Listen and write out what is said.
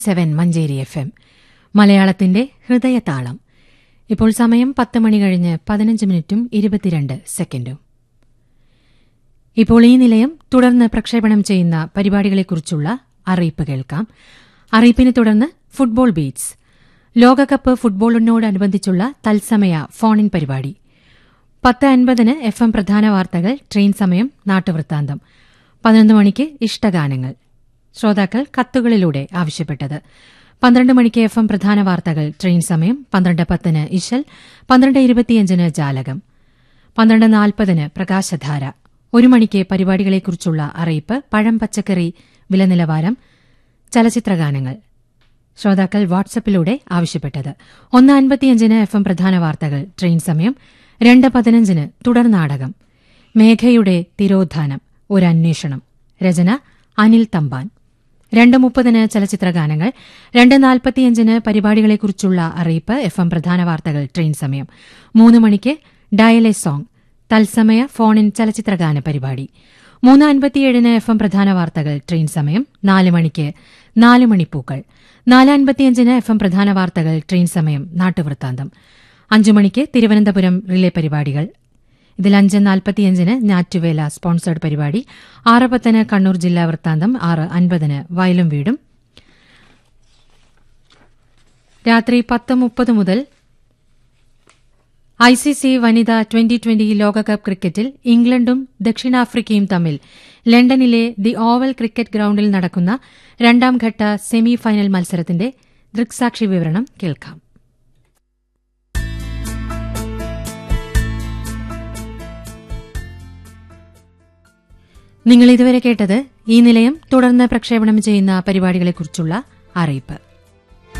seven Manjeri F M മലയാളത്തിന്റെ ഹൃദയതാളം ഇപ്പോൾ സമയം പത്ത് മണി കഴിഞ്ഞ് പതിനഞ്ച് മിനിറ്റും ഇരുപത്തിരണ്ട് സെക്കൻഡും ഇപ്പോൾ ഈ നിലയം തുടർന്ന് പ്രക്ഷേപണം ചെയ്യുന്ന പരിപാടികളെക്കുറിച്ചുള്ള അറിയിപ്പ് കേൾക്കാം അറിയിപ്പിനെ തുടർന്ന് ഫുട്ബോൾ ബീറ്റ്സ് ലോകകപ്പ് ഫുട്ബോളിനോടനുബന്ധിച്ചുള്ള തത്സമയ ഫോൺ ഇൻ പരിപാടി പത്ത് അൻപതിന് എഫ് എം പ്രധാന വാർത്തകൾ ട്രെയിൻ സമയം നാട്ടുവൃത്താന്തം പതിനൊന്ന് മണിക്ക് ഇഷ്ടഗാനങ്ങൾ ശ്രോതാക്കൾ കത്തുകളിലൂടെ ആവശ്യപ്പെട്ടത് പന്ത്രണ്ട് മണിക്ക് എഫ് എം പ്രധാന വാർത്തകൾ ട്രെയിൻ സമയം പന്ത്രണ്ട് പത്തിന് ഇശൽ പന്ത്രണ്ട് ഇരുപത്തിയഞ്ചിന് ജാലകം പന്ത്രണ്ട് നാൽപ്പതിന് പ്രകാശധാര ഒരു മണിക്ക് പരിപാടികളെക്കുറിച്ചുള്ള അറിയിപ്പ് പഴം പച്ചക്കറി വില നിലവാരം ചലച്ചിത്രഗാനങ്ങൾ ശ്രോതാക്കൾ വാട്സപ്പിലൂടെ ആവശ്യപ്പെട്ടത് ഒന്ന് അൻപത്തിയഞ്ചിന് എഫ് എം പ്രധാന വാർത്തകൾ ട്രെയിൻ സമയം രണ്ട് പതിനഞ്ചിന് തുടർ നാടകം മേഘയുടെ തിരോധാനം ഒരു അന്വേഷണം രചന അനിൽ തമ്പാൻ രണ്ട് മുപ്പതിന് ചലച്ചിത്രഗാനങ്ങൾ രണ്ട് നാൽപ്പത്തിയഞ്ചിന് പരിപാടികളെക്കുറിച്ചുള്ള അറിയിപ്പ് എഫ് എം പ്രധാന വാർത്തകൾ ട്രെയിൻ സമയം മൂന്ന് മണിക്ക് ഡയലെ സോങ് തത്സമയ ഫോൺ ഇൻ ചലച്ചിത്രഗാന പരിപാടി മൂന്ന് അൻപത്തിയേഴിന് എഫ് എം പ്രധാന വാർത്തകൾ ട്രെയിൻ സമയം നാല് മണിക്ക് നാല് മണിപ്പൂക്കൾ നാല് അൻപത്തിയഞ്ചിന് എഫ് എം പ്രധാന വാർത്തകൾ ട്രെയിൻ സമയം നാട്ടുവൃത്താന്തം അഞ്ചു മണിക്ക് തിരുവനന്തപുരം റിലേ പരിപാടികൾ ഇതിൽ അഞ്ച് നാൽപ്പത്തിയഞ്ചിന് ഞാറ്റുവേല സ്പോൺസേഡ് പരിപാടി ആറ് പത്തിന് കണ്ണൂർ ജില്ലാ വൃത്താന്തം ആറ് അൻപതിന് വയലും വീടും രാത്രി പത്ത് മുപ്പത് മുതൽ ഐ സി സി വനിതാ ട്വന്റി ട്വന്റി ലോകകപ്പ് ക്രിക്കറ്റിൽ ഇംഗ്ലണ്ടും ദക്ഷിണാഫ്രിക്കയും തമ്മിൽ ലണ്ടനിലെ ദി ഓവൽ ക്രിക്കറ്റ് ഗ്രൌണ്ടിൽ നടക്കുന്ന രണ്ടാംഘട്ട സെമി ഫൈനൽ മത്സരത്തിന്റെ ദൃക്സാക്ഷി വിവരണം കേൾക്കാം നിങ്ങൾ ഇതുവരെ കേട്ടത് ഈ നിലയം തുടർന്ന് പ്രക്ഷേപണം ചെയ്യുന്ന പരിപാടികളെക്കുറിച്ചുള്ള അറിയിപ്പ്